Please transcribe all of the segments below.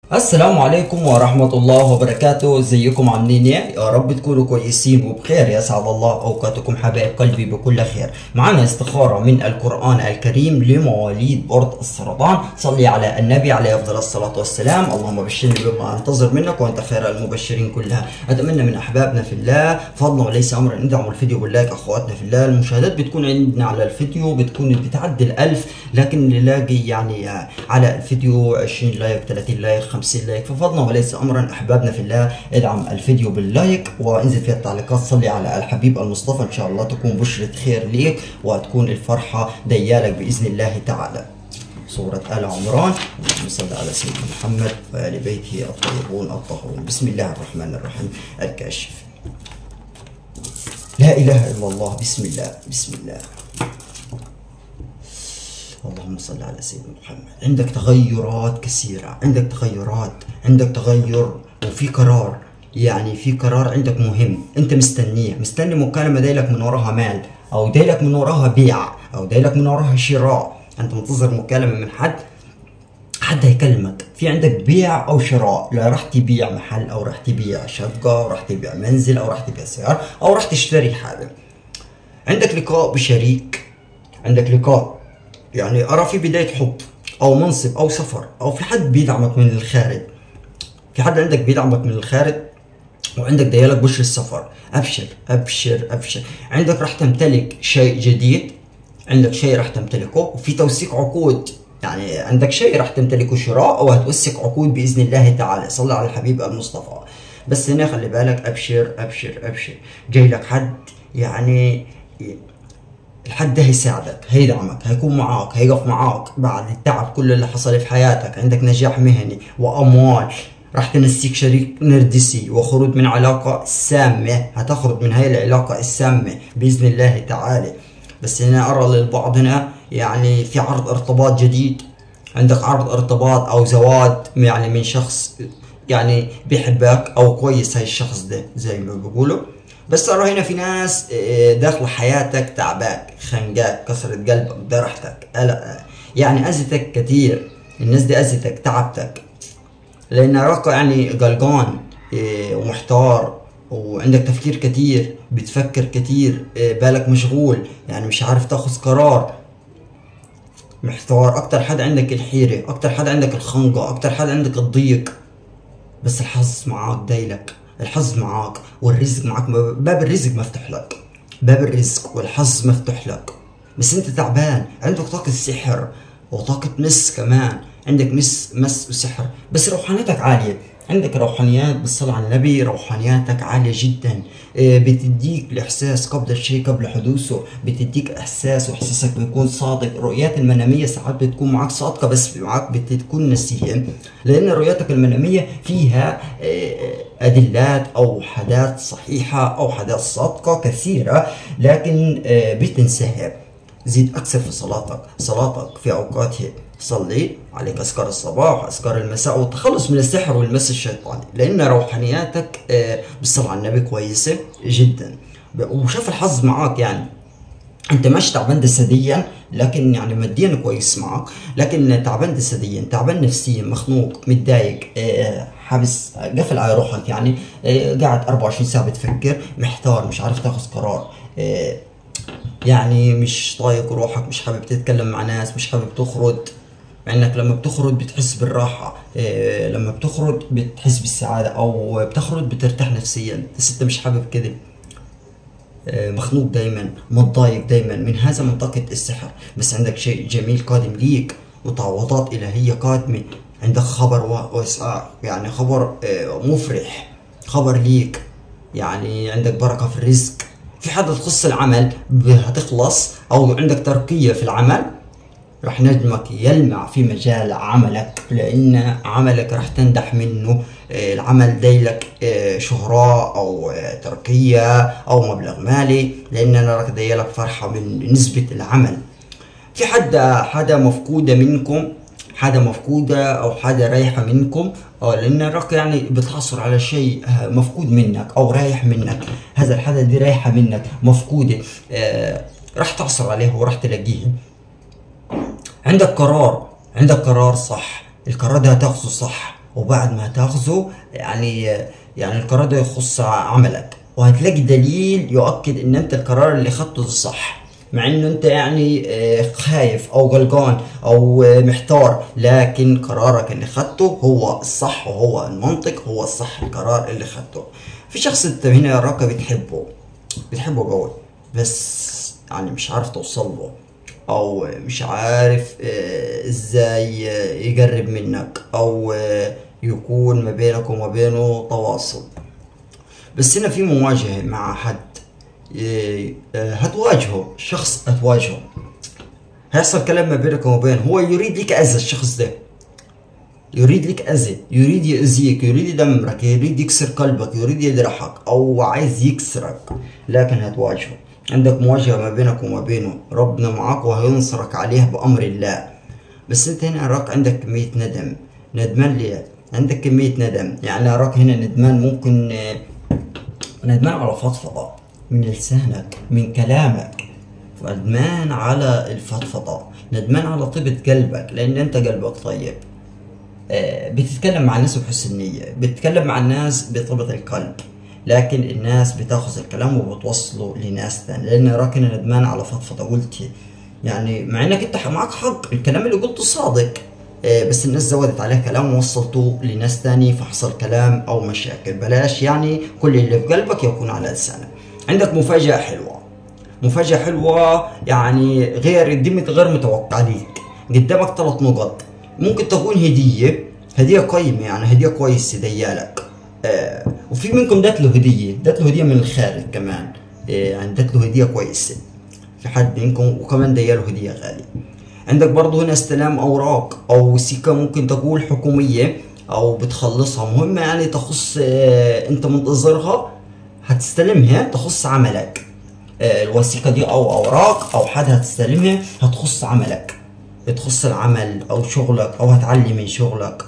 السلام عليكم ورحمة الله وبركاته ازيكم عاملين ايه يا رب تكونوا كويسين وبخير يسعد الله اوقاتكم حبايب قلبي بكل خير معنا استخارة من القرآن الكريم لمواليد برد السرطان صلي على النبي عليه افضل الصلاة والسلام اللهم بشرني بما انتظر منك وانت خير المبشرين كلها اتمنى من احبابنا في الله فضلا وليس امرا ان ندعموا الفيديو باللايك اخواتنا في الله المشاهدات بتكون عندنا على الفيديو بتكون بتعدي الالف لكن نلاقي يعني على الفيديو 20 لايك 30 لايك 50 لايك ففضلا وليس امرا احبابنا في الله ادعم الفيديو باللايك وانزل في التعليقات صلي على الحبيب المصطفى ان شاء الله تكون بشرة خير ليك وتكون الفرحة ديالك باذن الله تعالى سورة آل عمران اللهم صل على سيدنا محمد وآل بيته الطيبون الطاهرون بسم الله الرحمن الرحيم الكاشف لا إله إلا الله بسم الله بسم الله اللهم صل على سيدنا محمد عندك تغيرات كثيرة عندك تغيرات عندك تغير وفي قرار يعني في قرار عندك مهم انت مستنيه مستني مكالمة دايلك من وراها مال او دايلك من وراها بيع او دايلك من وراها شراء انت منتظر مكالمة من حد حد هيكلمك في عندك بيع او شراء لا راح تبيع محل او راح تبيع شقة او راح تبيع منزل او راح تبيع سيارة او راح تشتري حاجة عندك لقاء بشريك عندك لقاء يعني ارى في بدايه حب او منصب او سفر او في حد بيدعمك من الخارج في حد عندك بيدعمك من الخارج وعندك ديالك بشر السفر ابشر ابشر ابشر عندك راح تمتلك شيء جديد عندك شيء راح تمتلكه وفي توثيق عقود يعني عندك شيء راح تمتلكه شراء او هتوثق عقود باذن الله تعالى صلى على الحبيب المصطفى بس هنا خلي بالك ابشر ابشر ابشر جاي لك حد يعني الحد ده هيساعدك هيدعمك هيكون معاك هيقف معاك بعد التعب كل اللي حصل في حياتك عندك نجاح مهني واموال راح تنسيك شريك نرجسي وخروج من علاقة سامة هتخرج من هاي العلاقة السامة بإذن الله تعالى بس هنا أرى للبعض هنا يعني في عرض ارتباط جديد عندك عرض ارتباط أو زواج يعني من شخص يعني بيحبك أو كويس هاي الشخص ده زي ما بيقولوا بس ارى هنا في ناس داخله حياتك تعباك خنقاك كسرت قلبك جرحتك يعني اذتك كتير الناس دي اذتك تعبتك لان اراك يعني قلقان ومحتار وعندك تفكير كتير بتفكر كتير بالك مشغول يعني مش عارف تاخذ قرار محتار اكتر حد عندك الحيرة اكتر حد عندك الخنقة اكتر حد عندك الضيق بس الحظ معاك دايلك الحظ معاك والرزق معاك باب الرزق مفتوح لك باب الرزق والحظ مفتوح لك بس انت تعبان عندك طاقة سحر وطاقة مس كمان عندك مس مس وسحر بس روحانيتك عالية عندك روحانيات بالصلاة على النبي روحانياتك عالية جدا بتديك الإحساس قبل الشيء قبل حدوثه بتديك إحساس وإحساسك بيكون صادق الرؤيات المنامية ساعات بتكون معك صادقة بس معك بتكون نسية لأن رؤياتك المنامية فيها أدلات أو حدات صحيحة أو حدات صادقة كثيرة لكن بتنساها زيد أكثر في صلاتك صلاتك في أوقاتها صلي عليك أذكار الصباح وأذكار المساء والتخلص من السحر والمس الشيطاني لأن روحانياتك بالصلاة على النبي كويسة جدا وشاف الحظ معاك يعني انت مش تعبان جسديا لكن يعني ماديا كويس معك لكن تعبان جسديا تعبان نفسيا مخنوق متضايق حابس قفل على روحك يعني قاعد 24 ساعه بتفكر محتار مش عارف تاخذ قرار يعني مش طايق روحك مش حابب تتكلم مع ناس مش حابب تخرج مع انك لما بتخرج بتحس بالراحه إيه لما بتخرج بتحس بالسعاده او بتخرج بترتاح نفسيا بس انت مش حابب كده إيه مخنوق دايما متضايق دايما من هذا منطقه السحر بس عندك شيء جميل قادم ليك وتعويضات الهيه قادمه عندك خبر واسعة يعني خبر إيه مفرح خبر ليك يعني عندك بركه في الرزق في حاجه تخص العمل هتخلص او عندك ترقيه في العمل راح نجمك يلمع في مجال عملك لان عملك راح تنجح منه العمل دايلك شهرة او ترقية او مبلغ مالي لان انا راك دايلك فرحة من نسبة العمل في حدا حدا مفقودة منكم حدا مفقودة او حدا رايحة منكم اه لان راك يعني بتحصل على شيء مفقود منك او رايح منك هذا الحدا دي رايحة منك مفقودة آه راح تعصر عليه وراح تلاقيه عندك قرار عندك قرار صح القرار ده هتاخده صح وبعد ما تاخذه يعني يعني القرار ده يخص عملك وهتلاقي دليل يؤكد ان انت القرار اللي خدته ده صح مع انه انت يعني آه، خايف او قلقان او آه، محتار لكن قرارك اللي خدته هو الصح وهو المنطق هو الصح القرار اللي خدته في شخص انت هنا الرقة بتحبه بتحبه قوي بس يعني مش عارف توصل له او مش عارف آه، ازاي آه، يقرب منك او آه، يكون ما بينك وما بينه تواصل بس هنا في مواجهة مع حد إيه، آه، هتواجهه شخص هتواجهه هيحصل كلام ما بينك وما بينه هو يريد لك أذى الشخص ده يريد لك أذى يريد يأذيك يريد يدمرك يريد يكسر قلبك يريد يجرحك أو عايز يكسرك لكن هتواجهه عندك مواجهة ما بينك وما بينه ربنا معاك وهينصرك عليه بأمر الله بس انت هنا اراك عندك كمية ندم ندمان ليه عندك كمية ندم يعني اراك هنا ندمان ممكن آه، ندمان على فضفضة من لسانك من كلامك ندمان على الفضفضة ندمان على طيبة قلبك لان انت قلبك طيب آه، بتتكلم مع الناس بحسن النية بتتكلم مع الناس بطيبة القلب لكن الناس بتاخذ الكلام وبتوصله لناس تاني لان اراك هنا ندمان على فضفضة قلتي يعني مع انك انت معك حق الكلام اللي قلته صادق آه، بس الناس زودت عليه كلام ووصلته لناس تاني فحصل كلام او مشاكل بلاش يعني كل اللي في قلبك يكون على لسانك عندك مفاجأة حلوة مفاجأة حلوة يعني غير دي مت- غير متوقعة ليك قدامك ثلاث نقط ممكن تكون هدية هدية قيمة يعني هدية كويسة ديالك آه وفي منكم دات له هدية دات له هدية من الخارج كمان آه يعني دات له هدية كويسة في حد منكم وكمان دياله هدية غالية عندك برضه هنا استلام أوراق أو سكة ممكن تقول حكومية أو بتخلصها مهمة يعني تخص آه أنت منتظرها هتستلمها تخص عملك آه الوثيقة دي أو أوراق أو حد هتستلمها هتخص عملك تخص العمل أو شغلك أو هتعلي من شغلك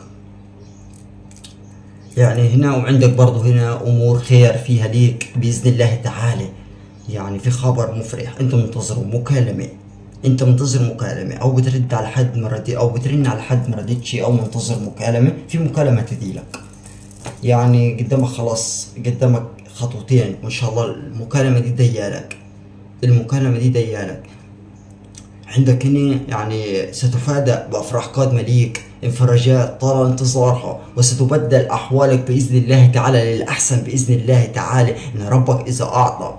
يعني هنا وعندك برضه هنا امور خير فيها ليك باذن الله تعالى يعني في خبر مفرح انت منتظره مكالمه انت منتظر مكالمه او بترد على حد ما ردي او بترن على حد ما ردتش او منتظر مكالمه في مكالمه تجيلك يعني قدامك خلاص قدامك خطوتين وان شاء الله المكالمه دي ديالك المكالمه دي ديالك عندك هنا يعني ستفادى بأفراح قادمة ليك انفراجات طال انتظارها وستبدل أحوالك بإذن الله تعالى للأحسن بإذن الله تعالى إن ربك إذا أعطى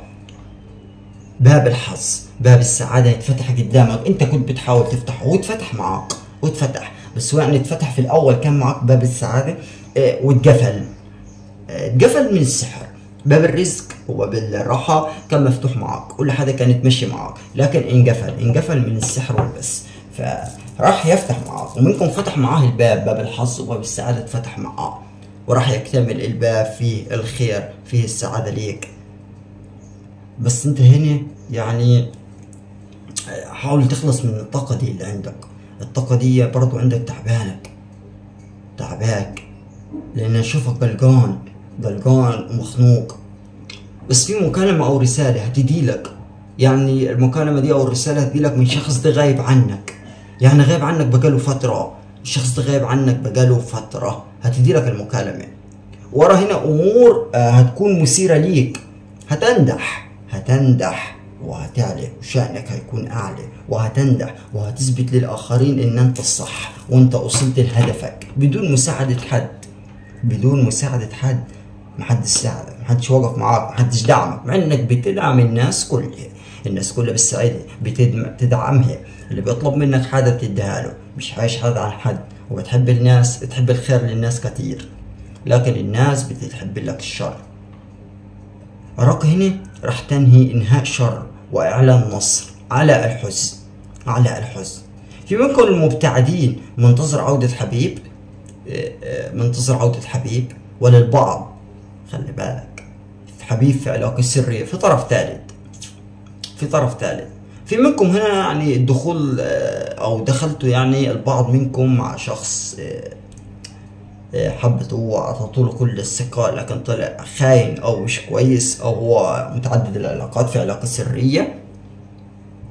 باب الحظ باب السعادة يتفتح قدامك أنت كنت بتحاول تفتحه واتفتح معاك واتفتح بس هو يعني اتفتح في الأول كان معاك باب السعادة اه واتقفل اه اتقفل من السحر باب الرزق وباب الراحة كان مفتوح معاك كل حاجة كانت ماشية معاك لكن انقفل انقفل من السحر والبس فراح يفتح معاك ومنكم فتح معاه الباب باب الحظ وباب السعادة اتفتح معاه وراح يكتمل الباب فيه الخير فيه السعادة ليك بس انت هنا يعني حاول تخلص من الطاقة دي اللي عندك الطاقة دي برضو عندك تعبانك تعباك لأن أشوفك قلقان قلقان ومخنوق بس في مكالمة أو رسالة هتجيلك يعني المكالمة دي أو الرسالة هتجيلك من شخص ده غايب عنك يعني غايب عنك بقاله فترة الشخص ده غايب عنك بقاله فترة هتجيلك المكالمة ورا هنا أمور آه، هتكون مثيرة ليك هتنجح هتنجح وهتعلى وشأنك هيكون أعلى وهتنجح وهتثبت للآخرين إن أنت الصح وأنت وصلت لهدفك بدون مساعدة حد بدون مساعدة حد محدش ساعدك محدش وقف معاك محدش دعمك مع انك بتدعم الناس كلها الناس كلها بتساعدها بتدم- بتدعمها اللي بيطلب منك حاجة بتديها له مش عايش حد عن حد وبتحب الناس تحب الخير للناس كتير لكن الناس بتحب لك الشر أراك هنا راح تنهي إنهاء شر وإعلان نصر على الحزن على الحزن في منكم المبتعدين منتظر عودة حبيب آه، آه، منتظر عودة حبيب وللبعض خلي بالك حبيب في علاقة سرية في طرف ثالث في طرف ثالث في منكم هنا يعني الدخول آه، او دخلتوا يعني البعض منكم مع شخص آه، آه، حبته واعطته له كل الثقة لكن طلع خاين او مش كويس او هو متعدد العلاقات في علاقة سرية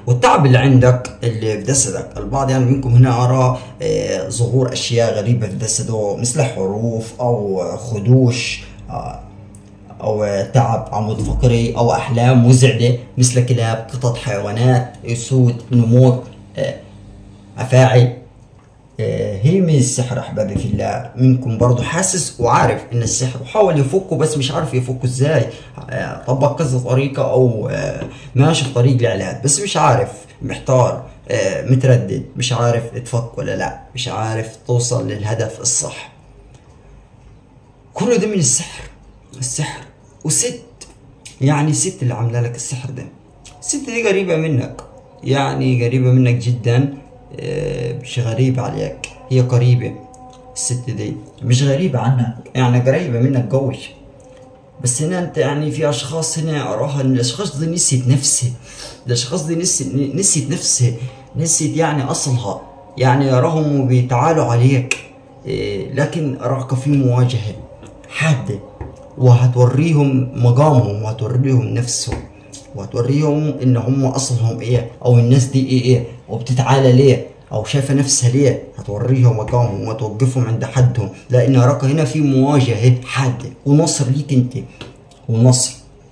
والتعب اللي عندك اللي في جسدك البعض يعني منكم هنا أرى آه، ظهور أشياء غريبة في جسده مثل حروف أو خدوش آه، أو تعب عمود فقري أو أحلام مزعجة مثل كلاب قطط حيوانات أسود نمور آه، أفاعي آه، هي من السحر احبابي في الله منكم برضو حاسس وعارف ان السحر وحاول يفكه بس مش عارف يفكه ازاي آه، طبق كذا طريقة او آه، ماشي في طريق العلاج بس مش عارف محتار متردد مش عارف تفك ولا لا مش عارف توصل للهدف الصح كله ده من السحر السحر وست يعني ست اللي عامله لك السحر ده الست دي قريبة منك يعني قريبة منك جدا آه، مش غريبة عليك هي قريبة الست دي مش غريبة عنك يعني قريبة منك قوي بس هنا انت يعني في اشخاص هنا اراها ان الاشخاص دي نسيت نفسها الاشخاص دي نسيت نسيت نفسها نسيت يعني اصلها يعني اراهم بيتعالوا عليك إيه لكن اراك في مواجهة حادة وهتوريهم مقامهم وهتوريهم نفسهم وهتوريهم ان هم اصلهم ايه او الناس دي ايه ايه وبتتعالى ليه او شايفه نفسها ليه هتوريهم مقامهم وتوقفهم عند حدهم لان اراك هنا في مواجهه حاده ونصر ليك انت ونصر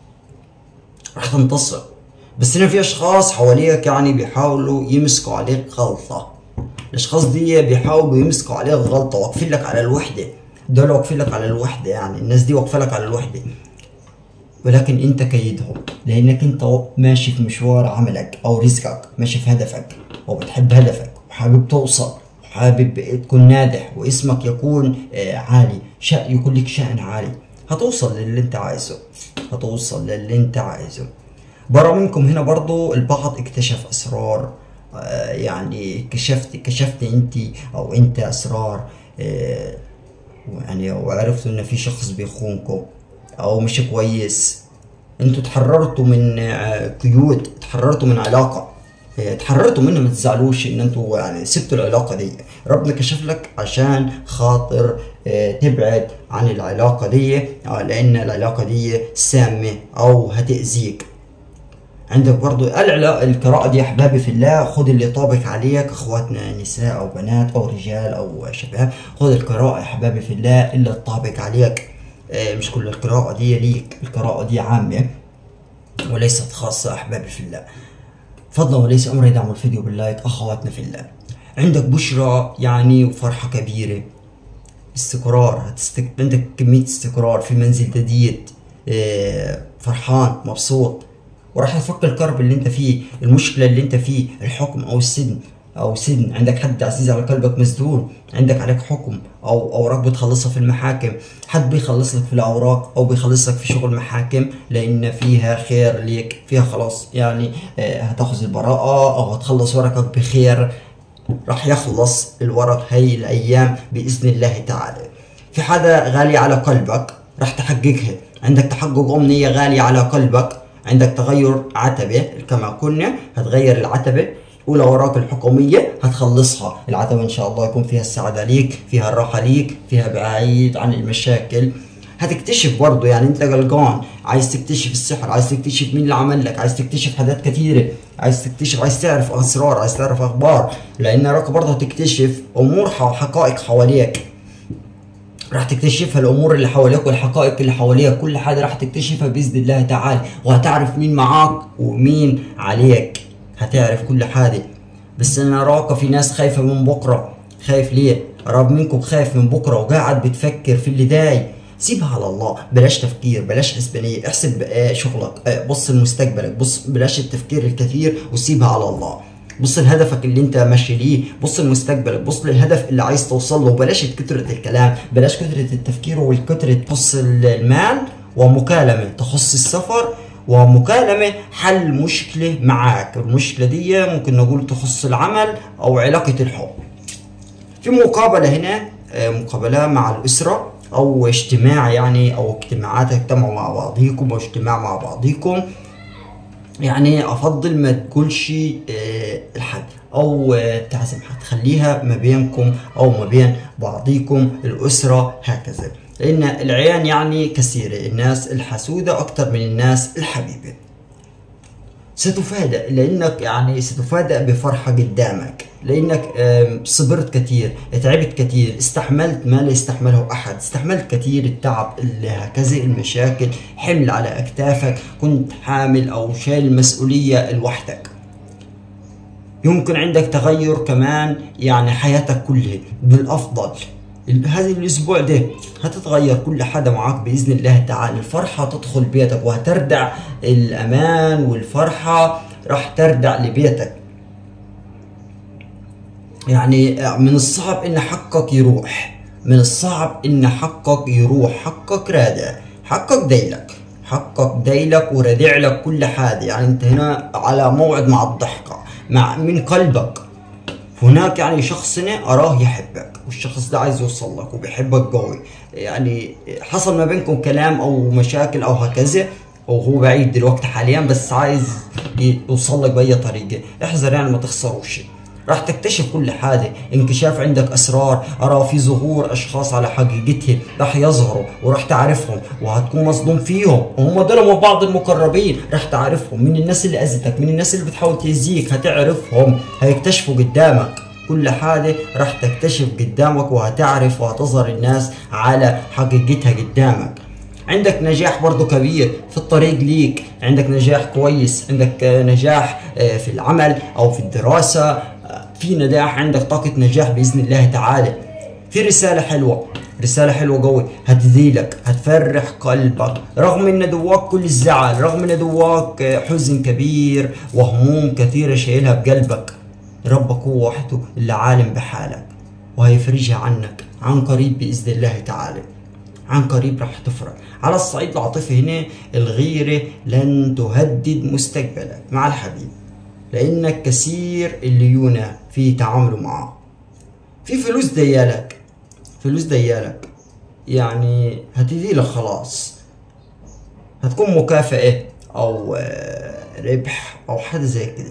راح تنتصر بس هنا في اشخاص حواليك يعني بيحاولوا يمسكوا عليك غلطه الاشخاص دي بيحاولوا يمسكوا عليك غلطه واقفين لك على الوحده دول واقفين لك على الوحده يعني الناس دي واقفه لك على الوحده ولكن انت كيدهم لانك انت ماشي في مشوار عملك او رزقك ماشي في هدفك وبتحب هدفك وحابب توصل وحابب تكون ناجح واسمك يكون آه، عالي شأن يكون لك شأن عالي هتوصل للي انت عايزه هتوصل للي انت عايزه برا منكم هنا برضو البعض اكتشف اسرار آه، يعني كشفت كشفت انت او انت اسرار آه، يعني وعرفتوا ان في شخص بيخونكم او مش كويس انتوا تحررتوا من آه، قيود تحررتوا من علاقه آه، تحررتوا منها ما تزعلوش ان انتوا يعني سبتوا العلاقه دي ربنا كشف لك عشان خاطر آه، تبعد عن العلاقه دي لان العلاقه دي سامه او هتاذيك عندك برضو القراءة دي أحبابي في الله خد اللي طابق عليك أخواتنا نساء أو بنات أو رجال أو شباب خد القراءة أحبابي في الله اللي طابق عليك آه، مش كل القراءة دي ليك القراءة دي عامة وليست خاصة أحبابي في الله فضلا وليس أمر يدعموا الفيديو باللايك أخواتنا في الله عندك بشرى يعني وفرحة كبيرة استقرار هتستك... عندك كمية استقرار في منزل جديد آه، فرحان مبسوط وراح تفك الكرب اللي انت فيه المشكلة اللي انت فيه الحكم او السجن او سجن عندك حد عزيز على قلبك مسجون عندك عليك حكم او اوراق بتخلصها في المحاكم حد بيخلص لك في الاوراق او بيخلص لك في شغل محاكم لان فيها خير ليك فيها خلاص يعني آه، هتاخذ البراءة او هتخلص ورقك بخير راح يخلص الورق هاي الايام باذن الله تعالى في حدا غالي على قلبك راح تحققها عندك تحقق امنية غالية على قلبك عندك تغير عتبة كما كنا هتغير العتبة والاوراق الحكوميه هتخلصها العتبه ان شاء الله يكون فيها السعاده ليك فيها الراحه ليك فيها بعيد عن المشاكل هتكتشف برضه يعني انت قلقان عايز تكتشف السحر عايز تكتشف مين اللي عمل لك عايز تكتشف حاجات كثيره عايز تكتشف عايز تعرف اسرار عايز تعرف اخبار لان راك برضه هتكتشف امور وحقائق حواليك راح تكتشفها الامور اللي حواليك والحقائق اللي حواليك كل حاجه راح تكتشفها باذن الله تعالى وهتعرف مين معاك ومين عليك هتعرف كل حاجة بس انا اراك في ناس خايفة من بكرة خايف ليه رب منكم خايف من بكرة وقاعد بتفكر في اللي داي سيبها على الله بلاش تفكير بلاش حسبانية احسب آه، شغلك آه، بص لمستقبلك بص بلاش التفكير الكثير وسيبها على الله بص لهدفك اللي انت ماشي ليه بص لمستقبلك بص للهدف اللي عايز توصل له بلاش كثرة الكلام بلاش كثرة التفكير والكثرة تخص المال ومكالمة تخص السفر ومكالمة حل مشكلة معاك المشكلة دي ممكن نقول تخص العمل أو علاقة الحب في مقابلة هنا آه، مقابلة مع الأسرة أو اجتماع يعني أو اجتماعات اجتمعوا مع بعضيكم أو اجتماع مع بعضيكم يعني افضل ما تقولش آه، الحد او آه، تعزم حد خليها ما بينكم او ما بين بعضيكم الاسره هكذا لأن العيان يعني كثيرة الناس الحسودة أكثر من الناس الحبيبة ستفاجأ لأنك يعني ستفاجأ بفرحة قدامك لأنك آم، صبرت كثير تعبت كثير استحملت ما لا يستحمله أحد استحملت كثير التعب اللي هكذا المشاكل حمل على أكتافك كنت حامل أو شايل المسؤولية لوحدك يمكن عندك تغير كمان يعني حياتك كلها بالافضل ال- هذا الاسبوع ده هتتغير كل حدا معك باذن الله تعالى الفرحه تدخل بيتك وهتردع الامان والفرحه راح تردع لبيتك يعني من الصعب ان حقك يروح من الصعب ان حقك يروح حقك رادع حقك دايلك حقك دايلك وردع لك كل حاجه يعني انت هنا على موعد مع الضحكه مع من قلبك هناك يعني شخص هنا اراه يحبك والشخص ده عايز يوصل لك وبيحبك قوي يعني حصل ما بينكم كلام او مشاكل او هكذا وهو بعيد دلوقتي حاليا بس عايز يوصل لك باي طريقه احذر يعني ما تخسروش راح تكتشف كل حاجة انكشاف عندك أسرار أرى في ظهور أشخاص على حقيقتهم راح يظهروا وراح تعرفهم وهتكون مصدوم فيهم وهم دول من بعض المقربين راح تعرفهم من الناس اللي أذتك من الناس اللي بتحاول تأذيك هتعرفهم هيكتشفوا قدامك كل حاجة راح تكتشف قدامك وهتعرف وهتظهر الناس على حقيقتها قدامك عندك نجاح برضو كبير في الطريق ليك عندك نجاح كويس عندك آه، نجاح آه، في العمل او في الدراسة آه، في نجاح عندك طاقة نجاح بإذن الله تعالى في رسالة حلوة رسالة حلوة قوي هتذيلك هتفرح قلبك رغم ان دواك كل الزعل رغم ان دواك آه، حزن كبير وهموم كثيرة شايلها بقلبك ربك هو وحده اللي عالم بحالك وهيفرجها عنك عن قريب بإذن الله تعالى عن قريب راح تفرح على الصعيد العاطفي هنا الغيرة لن تهدد مستقبلك مع الحبيب لأنك كثير الليونة في تعامله معه في فلوس ديالك فلوس ديالك يعني هتجيلك خلاص هتكون مكافأة أو آه، ربح أو حاجة زي كده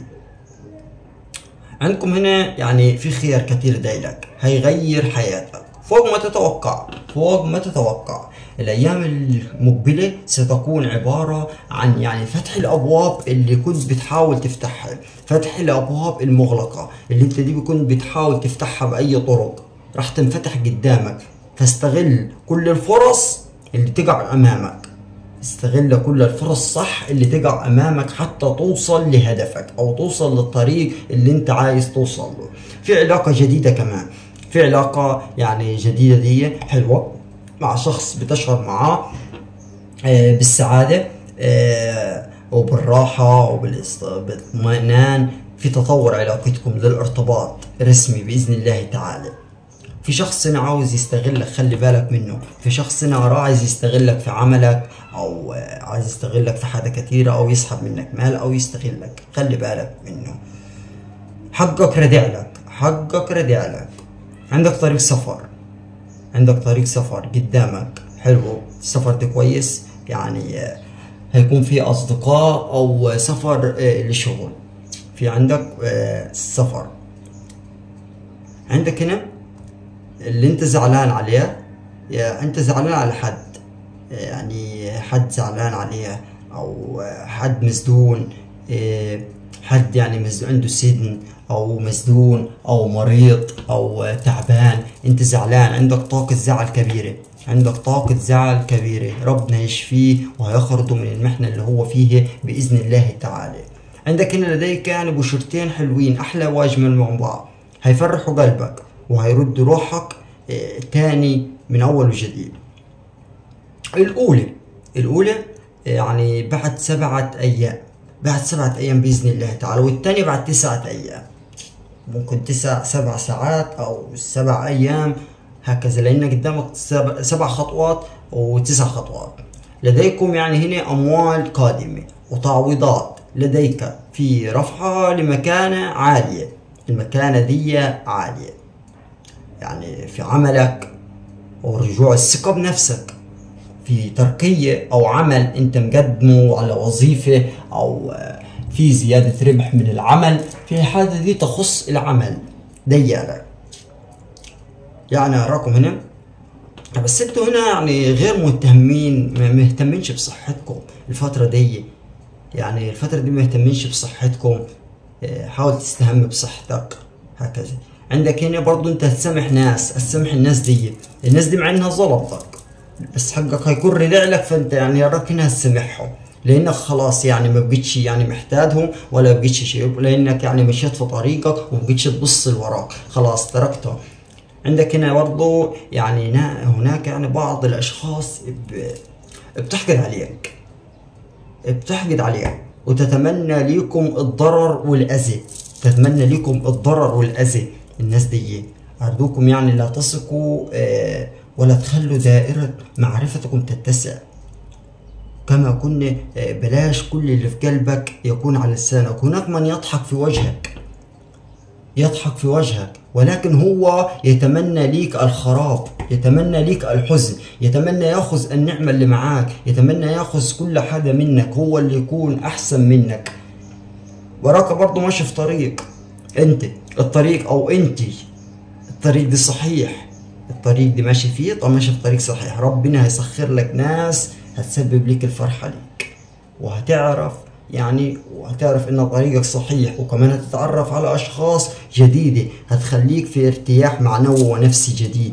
عندكم هنا يعني في خيار كتير دايلك هيغير حياتك فوق ما تتوقع فوق ما تتوقع الايام المقبله ستكون عباره عن يعني فتح الابواب اللي كنت بتحاول تفتحها فتح الابواب المغلقه اللي انت دي كنت بتحاول تفتحها باي طرق راح تنفتح قدامك فاستغل كل الفرص اللي تقع امامك استغل كل الفرص صح اللي تقع امامك حتى توصل لهدفك او توصل للطريق اللي انت عايز توصل له في علاقة جديدة كمان في علاقة يعني جديدة دي حلوة مع شخص بتشعر معاه آه، بالسعادة آه، وبالراحة وبالاطمئنان في تطور علاقتكم للارتباط رسمي بإذن الله تعالى في شخص هنا عاوز يستغلك خلي بالك منه في شخص هنا وراه عايز يستغلك في عملك او آه، عايز يستغلك في حاجة كثيرة او يسحب منك مال او يستغلك خلي بالك منه حقك ردع لك حقك ردع لك عندك طريق سفر عندك طريق سفر قدامك حلو السفر ده كويس يعني آه، هيكون في اصدقاء او سفر آه، لشغل في عندك آه، سفر عندك هنا اللي انت زعلان عليه يا انت زعلان على حد يعني حد زعلان عليه او حد مسدون إيه، حد يعني مسدون عنده سجن او مسدون او مريض او تعبان انت زعلان عندك طاقة زعل كبيرة عندك طاقة زعل كبيرة ربنا يشفيه وهيخرجه من المحنة اللي هو فيها بإذن الله تعالى عندك هنا لديك يعني بشرتين حلوين أحلى وأجمل من بعض هيفرحوا قلبك وهيردوا روحك آه، تاني من أول وجديد الأولى الأولى يعني بعد سبعة أيام بعد سبعة أيام بإذن الله تعالى والتانية بعد تسعة أيام ممكن تسع سبع ساعات أو سبع أيام هكذا لأن قدامك سبع, سبع خطوات وتسع خطوات لديكم يعني هنا أموال قادمة وتعويضات لديك في رفعها لمكانة عالية المكانة دي عالية يعني في عملك ورجوع الثقة بنفسك في ترقية أو عمل أنت مقدمه على وظيفة أو آه، في زيادة ربح من العمل في حاجة دي تخص العمل ديالك يعني أراكم هنا بس انتوا هنا يعني غير مهتمين ما مهتمينش بصحتكم الفترة دي يعني الفترة دي ما يهتمنش بصحتكم آه، حاول تستهم بصحتك هكذا عندك هنا برضو انت هتسامح ناس هتسامح الناس دي الناس دي مع انها ظلمتك بس حقك هيكون رجع لك فانت يعني راك هنا هتسامحهم لانك خلاص يعني ما بقيتش يعني محتاجهم ولا بقيتش شيء لانك يعني مشيت في طريقك وما بقيتش تبص لوراك خلاص تركتهم عندك هنا برضو يعني نا- هناك يعني بعض الاشخاص ب- بتحقد عليك بتحقد عليك وتتمنى ليكم الضرر والاذى تتمنى ليكم الضرر والاذى الناس دي ارجوكم يعني لا تثقوا آه، ولا تخلوا دائرة معرفتكم تتسع كما كنا آه، بلاش كل اللي في قلبك يكون على لسانك هناك من يضحك في وجهك يضحك في وجهك ولكن هو يتمنى ليك الخراب يتمنى ليك الحزن يتمنى ياخذ النعمة اللي معاك يتمنى ياخذ كل حاجة منك هو اللي يكون أحسن منك وراك برضه ماشي في طريق انت الطريق او انت الطريق دي صحيح الطريق دي ماشي فيه طب ماشي في طريق صحيح ربنا هيسخر لك ناس هتسبب لك الفرحة ليك وهتعرف يعني وهتعرف ان طريقك صحيح وكمان هتتعرف على اشخاص جديدة هتخليك في ارتياح معنوي ونفسي جديد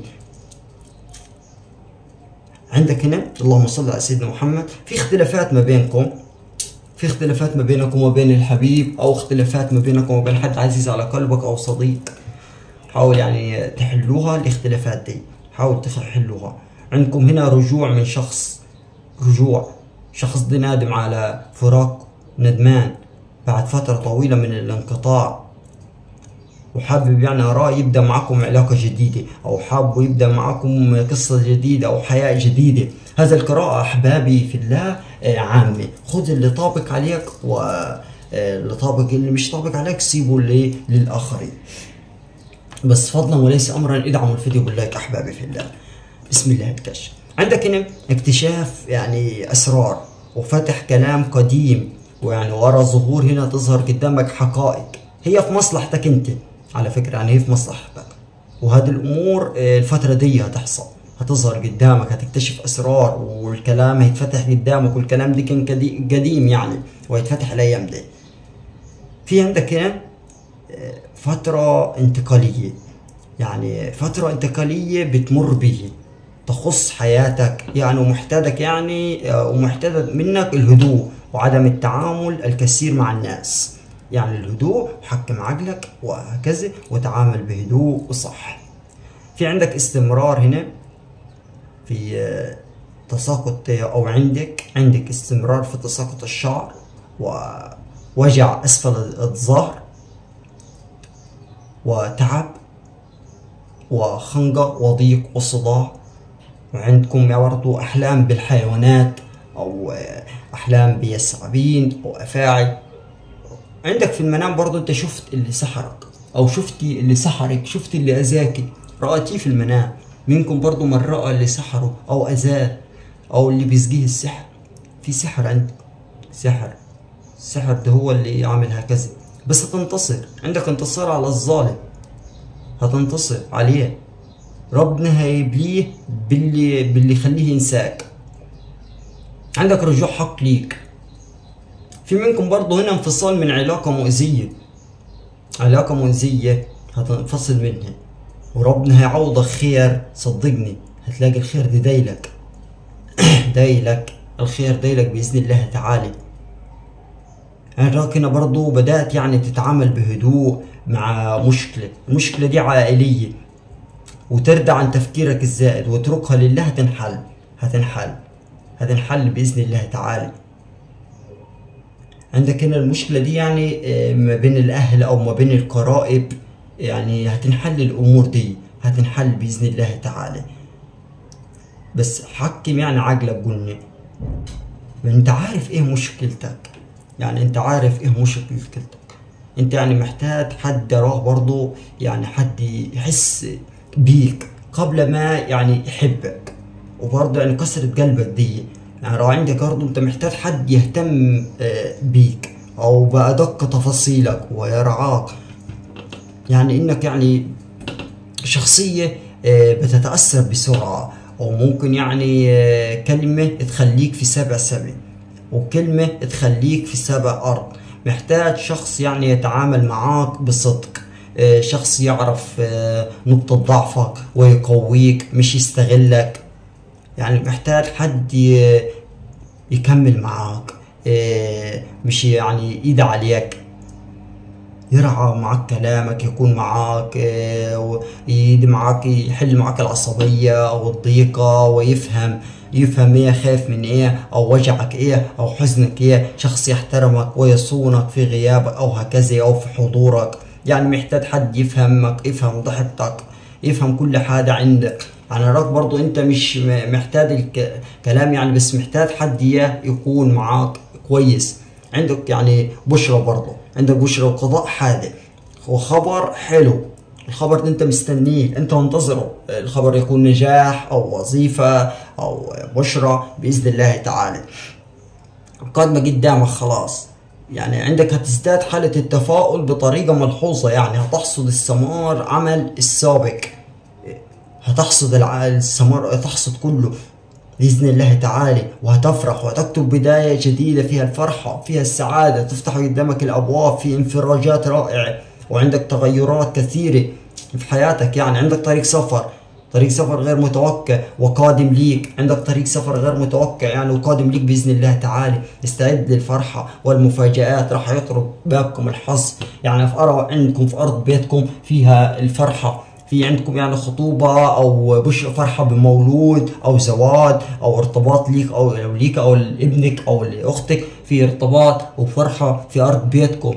عندك هنا اللهم صل على سيدنا محمد في اختلافات ما بينكم في اختلافات ما بينكم وبين الحبيب او اختلافات ما بينكم وبين حد عزيز على قلبك او صديق حاول يعني تحلوها الاختلافات دي حاول تحلوها عندكم هنا رجوع من شخص رجوع شخص دي نادم على فراق ندمان بعد فترة طويلة من الانقطاع وحابب يعني أراه يبدأ معكم علاقة جديدة أو حابب يبدأ معكم قصة جديدة أو حياة جديدة هذا القراءة أحبابي في الله آه، عامة خذ اللي طابق عليك واللي طابق اللي مش طابق عليك سيبه ل- للآخرين بس فضلا وليس امرا ادعموا الفيديو باللايك احبابي في الله بسم الله الكشف عندك هنا اكتشاف يعني اسرار وفتح كلام قديم ويعني ورا ظهور هنا تظهر قدامك حقائق هي في مصلحتك انت على فكره يعني هي في مصلحتك وهذه الامور آه، الفتره دي هتحصل هتظهر قدامك هتكتشف اسرار والكلام هيتفتح قدامك والكلام دي كان قدي- قديم يعني وهيتفتح الايام دي في عندك هنا فترة انتقالية يعني فترة انتقالية بتمر به تخص حياتك يعني ومحتاجك يعني آه، ومحتاج منك الهدوء وعدم التعامل الكثير مع الناس يعني الهدوء حكم عقلك وهكذا وتعامل بهدوء وصح في عندك استمرار هنا في آه، تساقط او عندك عندك استمرار في تساقط الشعر ووجع اسفل الظهر وتعب وخنقة وضيق وصداع وعندكم برضو أحلام بالحيوانات أو آه، أحلام بيسعبين أو أفاعي عندك في المنام برضو أنت شفت اللي سحرك أو شفتي اللي سحرك شفتي اللي أذاكي رأتيه في المنام منكم برضو من رأى اللي سحره أو أذاه أو اللي بيسقيه السحر في سحر عندك سحر السحر ده هو اللي عامل هكذا بس هتنتصر عندك انتصار على الظالم هتنتصر عليه ربنا هيبليه باللي باللي يخليه ينساك عندك رجوع حق ليك في منكم برضه هنا انفصال من علاقة مؤذية علاقة مؤذية هتنفصل منها وربنا هيعوضك خير صدقني هتلاقي الخير ده دايلك دايلك الخير دايلك بإذن الله تعالى هنا برضو بدأت يعني تتعامل بهدوء مع مشكلة المشكلة دي عائلية وتردع عن تفكيرك الزائد واتركها لله هتنحل هتنحل هتنحل بإذن الله تعالى عندك هنا المشكلة دي يعني آه، ما بين الأهل أو ما بين القرائب يعني هتنحل الأمور دي هتنحل بإذن الله تعالى بس حكم يعني عقلك قلنا انت عارف ايه مشكلتك يعني انت عارف ايه مشكلتك انت يعني محتاج حد يراه برضو يعني حد يحس بيك قبل ما يعني يحبك وبرضه يعني كسرة قلبك دي يعني لو عندك برضه انت محتاج حد يهتم آه، بيك او بأدق تفاصيلك ويرعاك يعني انك يعني شخصية آه، بتتأثر بسرعة أو ممكن يعني آه، كلمة تخليك في سبع سبع وكلمة تخليك في سبع أرض محتاج شخص يعني يتعامل معاك بصدق آه، شخص يعرف آه، نقطة ضعفك ويقويك مش يستغلك يعني محتاج حد ي- يكمل معاك آه، مش يعني ايد عليك يرعى معك كلامك يكون معك آه، ويدي معك يحل معك العصبية أو الضيقة ويفهم يفهم ايه خايف من ايه او وجعك ايه او حزنك ايه شخص يحترمك ويصونك في غيابك او هكذا او في حضورك يعني محتاج حد يفهمك يفهم ضحكتك يفهم كل حاجة عندك يعني راك برضو انت مش م- محتاج الكلام يعني بس محتاج حد ايه يكون معاك كويس عندك يعني بشرى برضه عندك بشرى وقضاء حادث وخبر حلو الخبر ده انت مستنيه انت منتظره الخبر يكون نجاح او وظيفة او بشرى باذن الله تعالى قادمة قدامك خلاص يعني عندك هتزداد حالة التفاؤل بطريقة ملحوظة يعني هتحصد الثمار عمل السابق هتحصد الع- الثمار هتحصد كله بإذن الله تعالى وهتفرح وهتكتب بداية جديدة فيها الفرحة فيها السعادة تفتح قدامك الأبواب في انفراجات رائعة وعندك تغيرات كثيرة في حياتك يعني عندك طريق سفر طريق سفر غير متوقع وقادم ليك عندك طريق سفر غير متوقع يعني وقادم ليك بإذن الله تعالى استعد للفرحة والمفاجآت راح يطرق بابكم الحظ يعني في أرى عندكم في أرض بيتكم فيها الفرحة في عندكم يعني خطوبة أو بشرى فرحة بمولود أو زواج أو ارتباط ليك أو أو ليك أو لابنك أو لأختك في ارتباط وفرحة في أرض بيتكم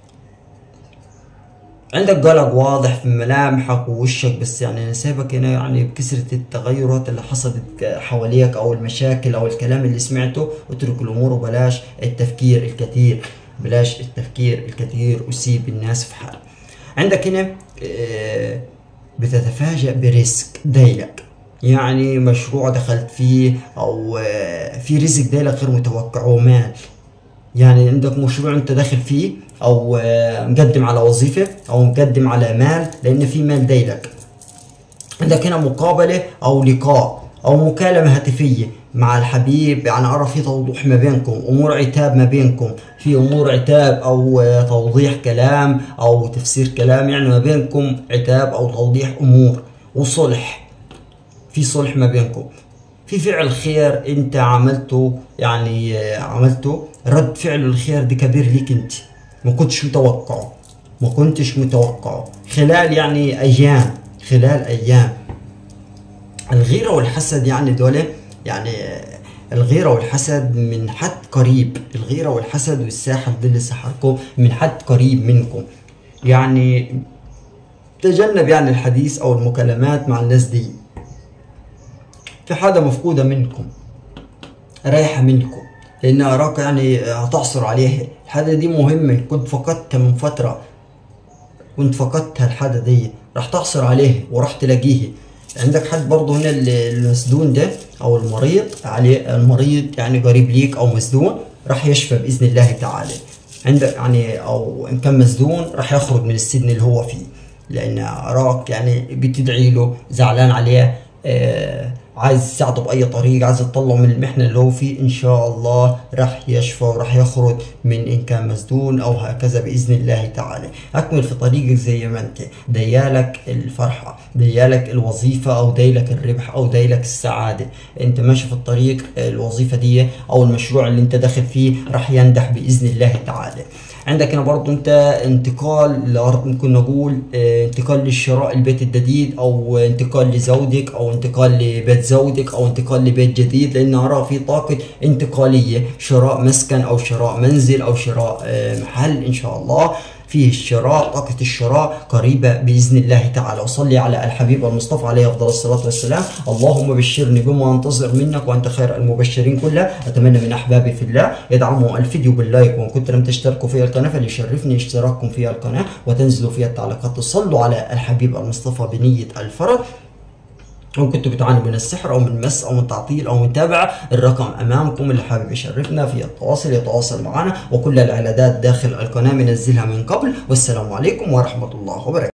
عندك قلق واضح في ملامحك ووشك بس يعني انا سايبك هنا يعني بكثرة التغيرات اللي حصلت حواليك او المشاكل او الكلام اللي سمعته اترك الامور وبلاش التفكير الكثير بلاش التفكير الكثير وسيب الناس في حال عندك هنا آه، بتتفاجأ برزق دايلك يعني مشروع دخلت فيه او آه، في رزق دايلك غير متوقع ومال يعني عندك مشروع انت داخل فيه او آه، مقدم على وظيفه او مقدم على مال لان في مال دايلك عندك هنا مقابله او لقاء او مكالمه هاتفيه مع الحبيب يعني ارى في توضيح ما بينكم امور عتاب ما بينكم في امور عتاب او آه، توضيح كلام او تفسير كلام يعني ما بينكم عتاب او توضيح امور وصلح في صلح ما بينكم في فعل خير انت عملته يعني آه، عملته رد فعل الخير ده كبير ليك انت ما كنتش متوقعه ما كنتش متوقعه خلال يعني ايام خلال ايام الغيرة والحسد يعني دول يعني آه، الغيرة والحسد من حد قريب الغيرة والحسد والساحر ده اللي سحركم من حد قريب منكم يعني تجنب يعني الحديث او المكالمات مع الناس دي في حاجة مفقودة منكم رايحة منكم لأن أراك يعني هتعثر عليها الحاجة دي مهمة كنت فقدتها من فترة كنت فقدتها الحاجة دي راح تعثر عليها وراح تلاقيها عندك حد برضه هنا ال- المسدون ده أو المريض عليه المريض يعني قريب ليك أو مسدون راح يشفى بإذن الله تعالى عندك يعني أو إن كان مسدون راح يخرج من السجن اللي هو فيه لأن أراك يعني بتدعي له زعلان عليه آه عايز تساعده بأي طريقة عايز تطلعه من المحنة اللي هو فيه إن شاء الله راح يشفى وراح يخرج من إن كان مسدون أو هكذا بإذن الله تعالى أكمل في طريقك زي ما أنت ديالك الفرحة ديالك الوظيفة أو ديلك الربح أو ديلك السعادة أنت ماشي في الطريق الوظيفة دي أو المشروع اللي أنت داخل فيه راح ينجح بإذن الله تعالى عندك هنا برضو انت انتقال لأرض ممكن نقول اه، انتقال للشراء البيت الجديد او انتقال لزوجك او انتقال لبيت زوجك او انتقال لبيت جديد لان ارى في طاقة انتقالية شراء مسكن او شراء منزل او شراء اه، محل ان شاء الله فيه الشراء طاقة الشراء قريبة بإذن الله تعالى وصلي على الحبيب المصطفى عليه أفضل الصلاة والسلام اللهم بشرني بما أنتظر منك وأنت خير المبشرين كلها أتمنى من أحبابي في الله يدعموا الفيديو باللايك وإن كنت لم تشتركوا في القناة فليشرفني اشتراككم في القناة وتنزلوا فيها التعليقات تصلوا على الحبيب المصطفى بنية الفرج أو كنتوا بتعانوا من السحر أو من مس أو من تعطيل أو متابعة الرقم أمامكم اللي حابب يشرفنا في التواصل يتواصل معنا وكل الإعدادات داخل القناة منزلها من قبل والسلام عليكم ورحمة الله وبركاته